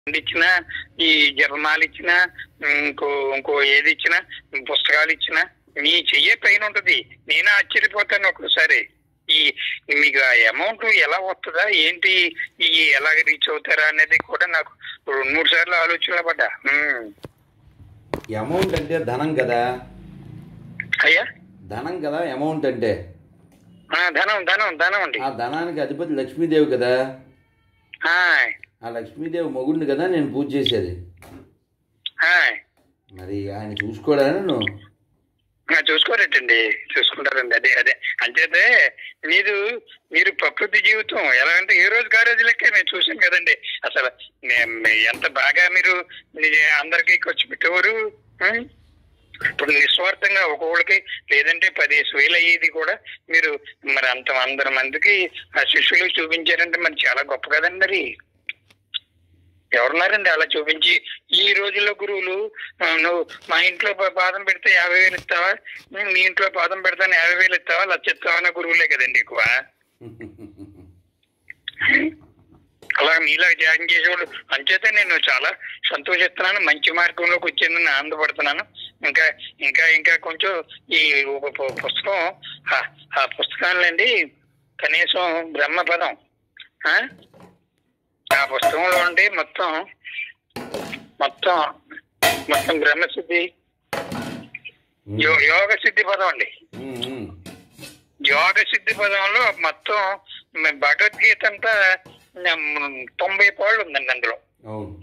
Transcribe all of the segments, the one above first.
ఇచ్చినా ఈ జపమాలు ఇచ్చినా ఇంకో ఇంకో ఏది ఇచ్చినా పుస్తకాలు ఇచ్చినా మీ చెయ్యే పైన ఉంటది నేను ఆశ్చర్యపోతాను ఒక్కోసారి ఈ మీకు ఆ అమౌంట్ ఎలా వస్తుందా ఏంటి ఈ ఎలాగ రీచ్ అవుతారా అనేది కూడా నాకు రెండు మూడు సార్లు ఆలోచనలో పడ్డా ఉమ్. అమౌంట్ అంటే ధనం కదా అయ్యా ధనం కదా అమౌంట్ అంటే ఆ, ధనం ధనం ధనం అండి ఆ ధనానికి అధిపతి లక్ష్మీదేవి కదా ఆయ్, ఆ లక్ష్మీదేవి మొగుడిని కదా నేను పూజ చేసేది ఆయ్. మరి ఆయన చూసుకోవడానికి నువ్వు ఆ, చూసుకోరేటండి చూసుకుంటారండి అదే అదే అంచేతే మీరు మీరు ప్రకృతి జీవితం ఎలా అంటే ఏ రోజు ఆ రోజు లెక్క నేను చూసాను కదండి అసలు నే- ఎంత బాగా మీరు ని- అందరికీ ఖర్చు పెట్టేవారు ఉం? ఇప్పుడు నిస్వార్థంగా ఒక్కొక్కడికి లేదంటే పదిహేను వేలు అయ్యేది కూడా మీరు మరి అంత అందరి మందికి ఆ శిష్యులకు చూపించారంటే మరి చాలా గొప్ప కదండి మరి ఎవరున్నారండి అలా చూపించి ఈ రోజుల్లో గురువులు ఆ, నువ్వు మా ఇంట్లో పా- పాదం పెడితే యాభై వేలు ఇస్తావా నేను మీ ఇంట్లో పాదం పెడతాను యాభై వేలు ఇస్తావా లక్ష ఇస్తావా అన్న గురువులే కదండి ఎక్కువ అలా మీలా త్యాగం చేసేవాళ్ళు అంచేతే నేను చాలా సంతోషిస్తున్నాను మంచి మార్గంలోకి వచ్చిందని ఆనందపడుతున్నాను ఇంకా ఇంకా ఇంకా కొంచెం ఈ ఒక పు- పుస్తకం ఆ- ఆ పుస్తకాలండి కనీసం బ్రహ్మపదం ఆ? ఆ పుస్తకంలో ఉండి మొత్తం మొత్తం మొత్తం బ్రహ్మసిద్ధి యో- యోగ సిద్ధి పదం అండి ఉమ్, ఉమ్. యోగ సిద్ధి పదంలో మొత్తం మ- భగవద్గీత అంతా మ్, తొంభై పాళ్ళు ఉందండి అందులో అవును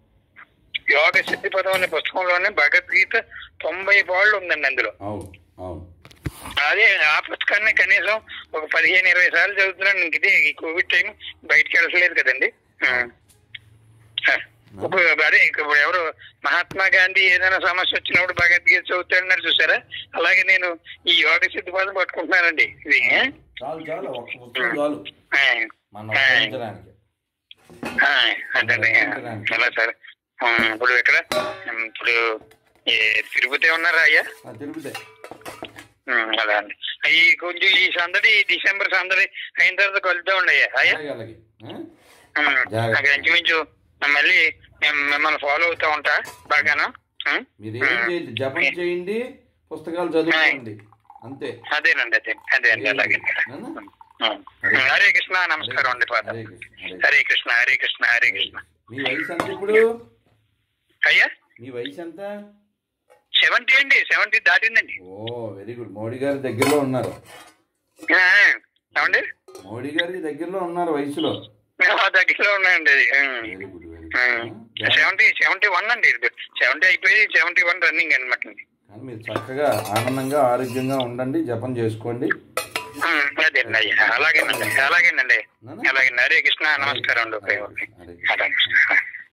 యోగ సిద్ధి పదం అనే పుస్తకంలోనే భగవద్గీత తొంభై పాళ్ళు ఉందండి అందులో అవును అవును అదే ఆ పుస్తకాన్ని కనీసం ఒక పదిహేను ఇరవై సార్లు చదువుతున్నాను ఇంక ఇదే ఈ కోవిడ్ టైం బయటికి వెళ్ళట్లేదు కదండి ఆ. ఆ. ఇప్పుడు అదే ఇప్పుడు ఎవరు మహాత్మా గాంధీ ఏదైనా సమస్య వచ్చినప్పుడు భగవద్గీత చదువుతాడన్నారు చూసారా అలాగే నేను ఈ యోగ సిద్ధి పదం పట్టుకుంటున్నానండి ఇది చాలు చాలు ఒక్క పుస్తకం చాలు ఆ. మనం ఆ. ఉపయోగించడానికి ఆ, అదే అలా సార్ ఆ, ఇప్పుడు ఎక్కడ ఉమ్, ఇప్పుడు ఈ తిరుపతి ఉన్నారా అయ్యా ఆ, తిరుపతి ఉమ్, అలా అండి ఈ కొంచెం ఈ సందడి ఈ డిసెంబర్ సందడి అయిన తర్వాత కలుద్దామండి అయ్యా అయ్యా అలాగే అలాగే ఆ? ఉమ్, జాగ్రత్త. నాకు ఇంచుమించు మళ్ళీ మేము మిమ్మల్ని ఫాలో అవుతా ఉంటా బాగాను ఉమ్, మీరు ఏం చేయండి జపం చేయండి పుస్తకాలు చదువుకోండి అంతే అదేనండి అదే అదే అండి అలాగే నాన్న? ఉమ్. హరే కృష్ణ నమస్కారం అండి పాద హరే కృష్ణ, హరే కృష్ణ. హరే కృష్ణ హరే కృష్ణ హరే కృష్ణ మీ వయసు ఎంత ఇప్పుడు అయ్యా మీ వయసు ఎంత సెవెంటీ అండి సెవెంటీ దాటిందండి ఓ వెరీ గుడ్ మోడీ గారి దగ్గరలో ఉన్నారు ఆ, ఏమండి మోడీ గారికి దగ్గరలో ఉన్నారు వయసులో ఆ, దగ్గరలో ఉన్నాయండి అది very good very good seventy seventy one అండి సెవెంటీ అయిపోయి సెవెంటీ వన్ రన్నింగ్ అనమాట కానీ మీరు చక్కగా ఆనందంగా ఆరోగ్యంగా ఉండండి జపం చేసుకోండి అదేండి అయ్యా అలాగేనండి అలాగేనండి అలాగేనండి హరే కృష్ణ నమస్కారం అండి ఓకే ఓకే హరే కృష్ణ. హరే కృష్ణ